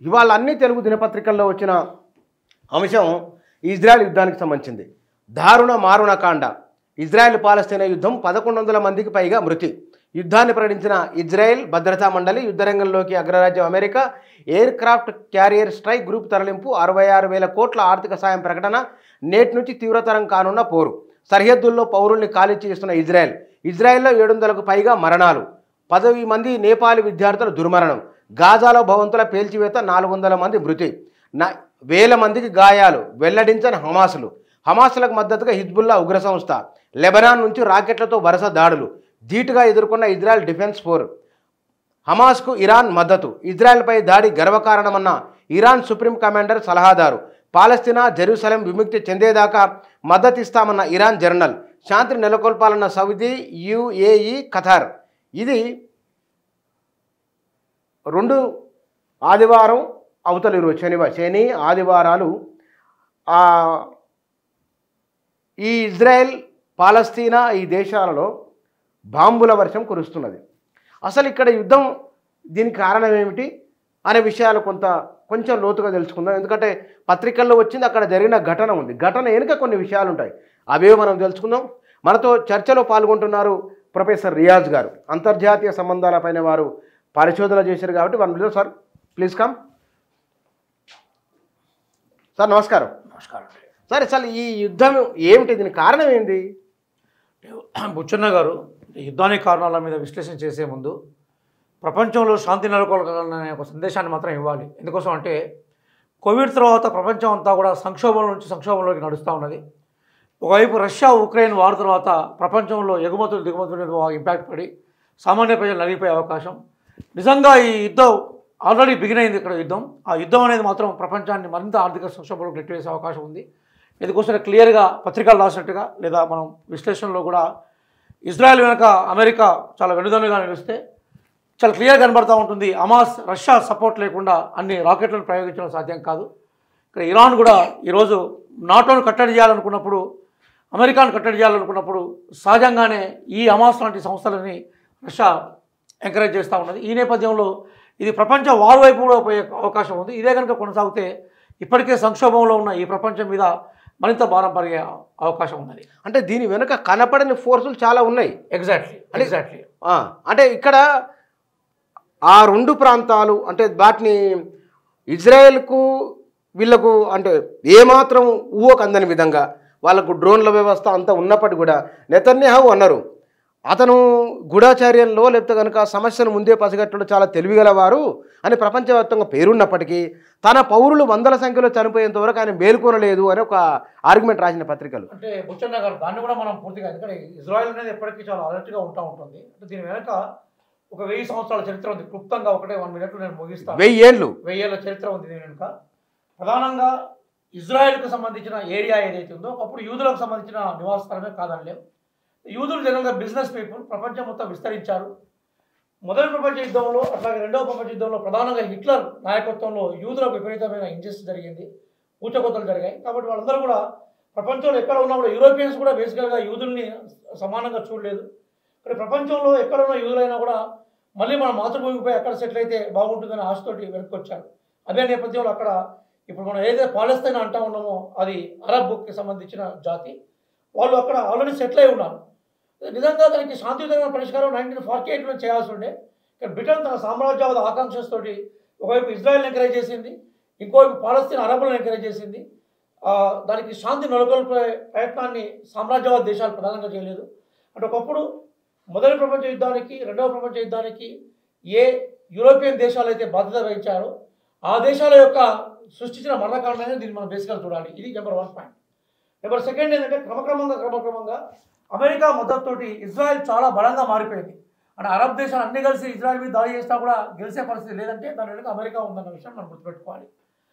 ఇవాళ అన్ని తెలుగు దినపత్రికల్లో వచ్చిన అంశం ఇజ్రాయెల్ యుద్ధానికి సంబంధించింది దారుణ మారుణ కాండ ఇజ్రాయెల్ పాలస్తీనా యుద్ధం పదకొండు వందల మందికి పైగా మృతి యుద్ధాన్ని ప్రకటించిన ఇజ్రాయెల్ భద్రతా మండలి యుద్ధరంగంలోకి అగ్రరాజ్యం America aircraft carrier strike group తరలింపు అరవై ఆరు వేల కోట్ల ఆర్థిక సాయం ప్రకటన నేటి నుంచి తీవ్రతరం కానున్న పోరు సరిహద్దుల్లో పౌరుల్ని ఖాళీ చేస్తున్న ఇజ్రాయెల్ ఇజ్రాయెల్లో ఏడు వందలకు పైగా మరణాలు పదవి మంది నేపాలి విద్యార్థుల దుర్మరణం గాజాలో భవంతుల పేల్చివేత నాలుగు వందల మంది మృతి నా వేల మందికి గాయాలు వెల్లడించని హమాసులు హమాసులకు మద్దతుగా హిజ్బుల్లా ఉగ్ర సంస్థ లెబనాన్ నుంచి రాకెట్లతో వరుస దాడులు ధీటుగా ఎదుర్కొన్న ఇజ్రాయెల్ డిఫెన్స్ ఫోర్ హమాస్కు ఇరాన్ మద్దతు ఇజ్రాయెల్పై దాడి గర్వకారణమన్న ఇరాన్ సుప్రీం కమాండర్ సలహాదారు పాలస్తీనా జెరూసలేం విముక్తి చెందేదాకా మద్దతిస్తామన్న ఇరాన్ జర్నల్ శాంతిని నెలకొల్పాలన్న సౌదీ యుఏఈ ఖతార్ ఇది రెండు ఆదివారం అవతల ఈరోజు శనివారం శని ఆదివారాలు ఆ, ఈ ఇజ్రాయెల్ పాలస్తీనా ఈ దేశాలలో బాంబుల వర్షం కురుస్తున్నది అసలు ఇక్కడ యుద్ధం దీనికి కారణం ఏమిటి అనే విషయాలు కొంత కొంచెం లోతుగా తెలుసుకుందాం ఎందుకంటే పత్రికల్లో వచ్చింది అక్కడ జరిగిన ఘటన ఉంది ఘటన వెనుక కొన్ని విషయాలు ఉంటాయి అవే మనం తెలుసుకుందాం మనతో చర్చలో పాల్గొంటున్నారు ప్రొఫెసర్ రియాజ్ గారు అంతర్జాతీయ సంబంధాలపైన వారు పరిశోధన చేశారు కాబట్టి one sir please come sir నమస్కారం నమస్కారం సార్ అసలు ఈ యుద్ధం ఏమిటి దీనికి కారణం ఏంది బుచ్చన్న గారు ఈ యుద్ధానికి కారణాల మీద విశ్లేషణ చేసే ముందు ప్రపంచంలో శాంతి నెలకొల్పాలనే ఒక సందేశాన్ని మాత్రం ఇవ్వాలి ఎందుకోసం అంటే కోవిడ్ తర్వాత ప్రపంచం అంతా కూడా సంక్షోభం నుంచి సంక్షోభంలోకి నడుస్తూ ఉన్నది ఒకవైపు రష్యా ఉక్రెయిన్ వార్ తర్వాత ప్రపంచంలో ఎగుమతులు దిగుమతుల మీద బాగా ఇంపాక్ట్ పడి సామాన్య ప్రజలు నలిగిపోయే అవకాశం నిజంగా ఈ యుద్ధం ఆల్రెడీ బిగిన్ అయింది ఇక్కడ యుద్ధం ఆ యుద్ధం అనేది మాత్రం ప్రపంచాన్ని మరింత ఆర్థిక సంక్షోభంలోకి నెట్టివేసే అవకాశం ఉంది ఇందుకోసం క్లియర్గా పత్రికలు రాసినట్టుగా లేదా మనం విశ్లేషణలో కూడా ఇజ్రాయెల్ వెనుక అమెరికా చాలా వెనుదన్నుగా నిలిస్తే చాలా క్లియర్ కనబడతా ఉంటుంది అమాస్ రష్యా సపోర్ట్ లేకుండా అన్ని రాకెట్లను ప్రయోగించడం సాధ్యం కాదు ఇక్కడ ఇరాన్ కూడా ఈరోజు నాటోను కట్టడి చేయాలనుకున్నప్పుడు అమెరికాను కట్టడి చేయాలనుకున్నప్పుడు సహజంగానే ఈ అమాస్ లాంటి సంస్థలని రష్యా ఎంకరేజ్ చేస్తూ ఉన్నది ఈ నేపథ్యంలో ఇది ప్రపంచ వారు వైపు కూడా పోయే అవకాశం ఉంది ఇదే కనుక కొనసాగితే ఇప్పటికే సంక్షోభంలో ఉన్న ఈ ప్రపంచం మీద మరింత భారం పరిగే అవకాశం ఉన్నది అంటే దీని వెనుక కనపడని ఫోర్సులు చాలా ఉన్నాయి ఎగ్జాక్ట్లీ ఎగ్జాక్ట్లీ ఆ, అంటే ఇక్కడ ఆ రెండు ప్రాంతాలు అంటే వాటిని ఇజ్రాయెల్కు వీళ్ళకు అంటే ఏమాత్రం ఊహకు అందని విధంగా వాళ్ళకు డ్రోన్ల వ్యవస్థ అంతా ఉన్నప్పటికీ కూడా నెతన్యాహు అన్నారు అతను గూఢాచార్యంలో లేకపోతే కనుక సమస్యను ముందే పసిగట్టడం చాలా తెలివిగలవారు అని ప్రపంచవ్యాప్తంగా పేరున్నప్పటికీ తన పౌరులు వందల సంఖ్యలో చనిపోయేంత వరకు ఆయన మేల్కొనలేదు అని ఒక ఆర్గ్యుమెంట్ రాసిన పత్రికలు అంటే బుచ్చన్న గారు దాన్ని కూడా మనం పూర్తిగా ఎందుకంటే ఇజ్రాయెల్ అనేది ఎప్పటికీ చాలా అలర్ట్గా ఉంటా ఉంటుంది అంటే దీని వెనక ఒక వెయ్యి సంవత్సరాల చరిత్ర ఉంది క్లుప్తంగా ఒకటే వన్ మినిట్ నేను ముగిస్తాను వెయ్యి ఏళ్ళు వెయ్యేళ్ళ చరిత్ర ఉంది దీని వెనుక ప్రధానంగా ఇజ్రాయెల్కు సంబంధించిన ఏరియా ఏదైతే ఉందో ఒకప్పుడు యూదులకు సంబంధించిన నివాస స్థలమే కాదనలేం యూదులు జనంగా బిజినెస్ పీపుల్ ప్రపంచం మొత్తం విస్తరించారు మొదటి ప్రపంచ యుద్ధంలో అట్లాగే రెండవ ప్రపంచ యుద్ధంలో ప్రధానంగా హిట్లర్ నాయకత్వంలో యూదులకు విపరీతమైన ఇంజెస్ట్ జరిగింది ఊచకోతలు జరిగాయి కాబట్టి వాళ్ళందరూ కూడా ప్రపంచంలో ఎక్కడ ఉన్నా కూడా యూరోపియన్స్ కూడా బేసికల్గా యూదుల్ని సమానంగా చూడలేదు ఇక్కడ ప్రపంచంలో ఎక్కడ ఉన్న యూదులైనా కూడా మళ్ళీ మన మాతృభూమిపై ఎక్కడ సెటిల్ అయితే బాగుంటుందని ఆశతోటి వెనక్కి వచ్చారు అదే నేపథ్యంలో అక్కడ ఇప్పుడు మనం ఏదైతే పాలస్తీన్ అంటా ఉన్నామో అది అరబ్కి సంబంధించిన జాతి వాళ్ళు అక్కడ ఆల్రెడీ సెటిల్ అయి ఉన్నారు నిజంగా దానికి శాంతియుతమైన పరిష్కారం నైన్టీన్ ఫార్టీ ఎయిట్లో చేయాల్సి ఉండే ఇక్కడ బ్రిటన్ తన సామ్రాజ్యవాద ఆకాంక్షతోటి ఒకవైపు ఇజ్రాయెల్ ఎంకరేజ్ చేసింది ఇంకోవైపు పాలస్తీన్ అరబులను ఎంకరేజ్ చేసింది ఆ, దానికి శాంతి నెలకొల్పే ప్రయత్నాన్ని సామ్రాజ్యవాద దేశాలు ప్రధానంగా చేయలేదు అంటే ఒకప్పుడు మొదటి ప్రపంచ యుద్ధానికి రెండవ ప్రపంచ యుద్ధానికి ఏ యూరోపియన్ దేశాలు అయితే బాధ్యత వహించారో ఆ దేశాల యొక్క సృష్టించిన మరణకారణాన్ని దీన్ని మనం బేసిక్గా చూడాలి ఇది number one point number second ఏంటంటే క్రమక్రమంగా క్రమక్రమంగా అమెరికా మద్దతుతోటి ఇజ్రాయెల్ చాలా బలంగా మారిపోయింది అంటే అరబ్ దేశాలు అన్ని కలిసి ఇజ్రాయెల్ మీద దాడి చేసినా కూడా గెలిచే పరిస్థితి లేదంటే దాని వెనుక అమెరికా ఉందన్న విషయం మనం గుర్తుపెట్టుకోవాలి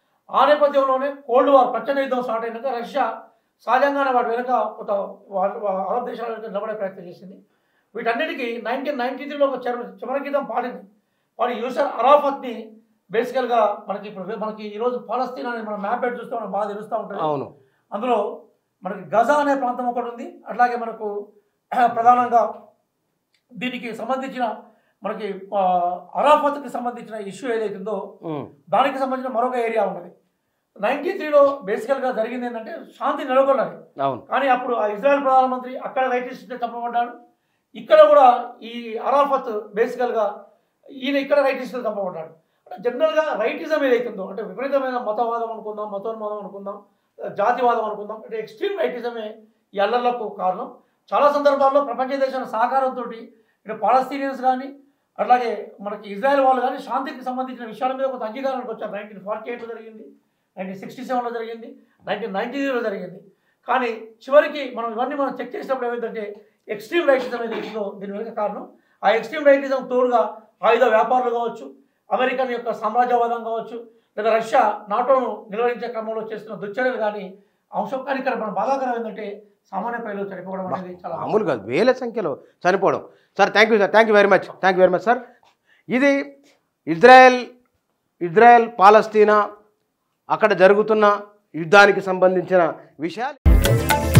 ఆ నేపథ్యంలోనే కోల్డ్ వార్ ప్రచండ యుద్ధం స్టార్ట్ అయినాక రష్యా సహజంగానే వాటి వెనుక కొంత వాళ్ళ వాళ్ళ అరబ్ దేశాల వెనుక నిలబడే ప్రయత్నం చేసింది వీటన్నిటికీ నైన్టీన్ నైన్టీ త్రీలో ఒక చర చమరగీతం పాడింది వాడి యూసర్ అరాఫత్ని బేసికల్గా మనకి ఇప్పుడు మనకి ఈరోజు పాలస్తీన్ అనేది మనం మ్యాప్ పెట్టి చూస్తే మనకు బాగా తెలుస్తూ ఉంటుంది అవును అందులో మనకి గజా అనే ప్రాంతం ఒకటి ఉంది అట్లాగే మనకు ప్రధానంగా దీనికి సంబంధించిన మనకి ఆ, అరాఫత్కి సంబంధించిన ఇష్యూ ఏదైతుందో ఉమ్, దానికి సంబంధించిన మరొక ఏరియా ఉన్నది నైన్టీ త్రీలో బేసికల్గా జరిగింది ఏంటంటే శాంతి నెలకొన్నది అవును కానీ అప్పుడు ఆ ఇజ్రాయెల్ ప్రధానమంత్రి అక్కడ రైటిస్ట్ చంపబడ్డాడు ఇక్కడ కూడా ఈ అరాఫత్ బేసికల్గా ఈయన ఇక్కడ రైటిస్ట్ చంపబడ్డాడు అంటే జనరల్గా రైటిజం ఏదైతుందో అంటే విపరీతమైన మతవాదం అనుకుందాం మతోన్మాదం అనుకుందాం జాతివాదం అనుకుందాం అంటే ఎక్స్ట్రీమ్ రైటిజమే ఈ అల్లర్లకు కారణం చాలా సందర్భాల్లో ప్రపంచ దేశాల సహకారంతో ఇటు పాలస్తీనియన్స్ కానీ అట్లాగే మనకి ఇజ్రాయెల్ వాళ్ళు కానీ శాంతికి సంబంధించిన విషయాల మీద కొంత అంగీకారానికి వచ్చారు నైన్టీన్ ఫార్టీ ఎయిట్లో జరిగింది నైన్టీన్ సిక్స్టీ సెవెన్లో జరిగింది నైన్టీన్ నైన్టీ త్రీలో జరిగింది కానీ చివరికి మనం ఇవన్నీ మనం చెక్ చేసినప్పుడు ఏమైందంటే ఎక్స్ట్రీమ్ రైటిజం ఏది ఉందో దీని వెనుక కారణం ఆ ఎక్స్ట్రీమ్ రైటిజం తోడుగా ఆయుధ వ్యాపారులు కావచ్చు అమెరికన్ యొక్క సామ్రాజ్యవాదం కావచ్చు లేదా రష్యా నాటోను నిర్వహించే క్రమంలో చేస్తున్న దుశ్చర్యలు కానీ అంశం కానీ ఇక్కడ మన బాధాకరం ఏంటంటే సామాన్య ప్రజలు చనిపోవడం అనేది చాలా మామూలు కాదు వేల సంఖ్యలో చనిపోవడం sir thank you sir thank you very much thank you very much sir ఇది ఇజ్రాయెల్ ఇజ్రాయెల్ పాలస్తీనా అక్కడ జరుగుతున్న యుద్ధానికి సంబంధించిన విషయాలు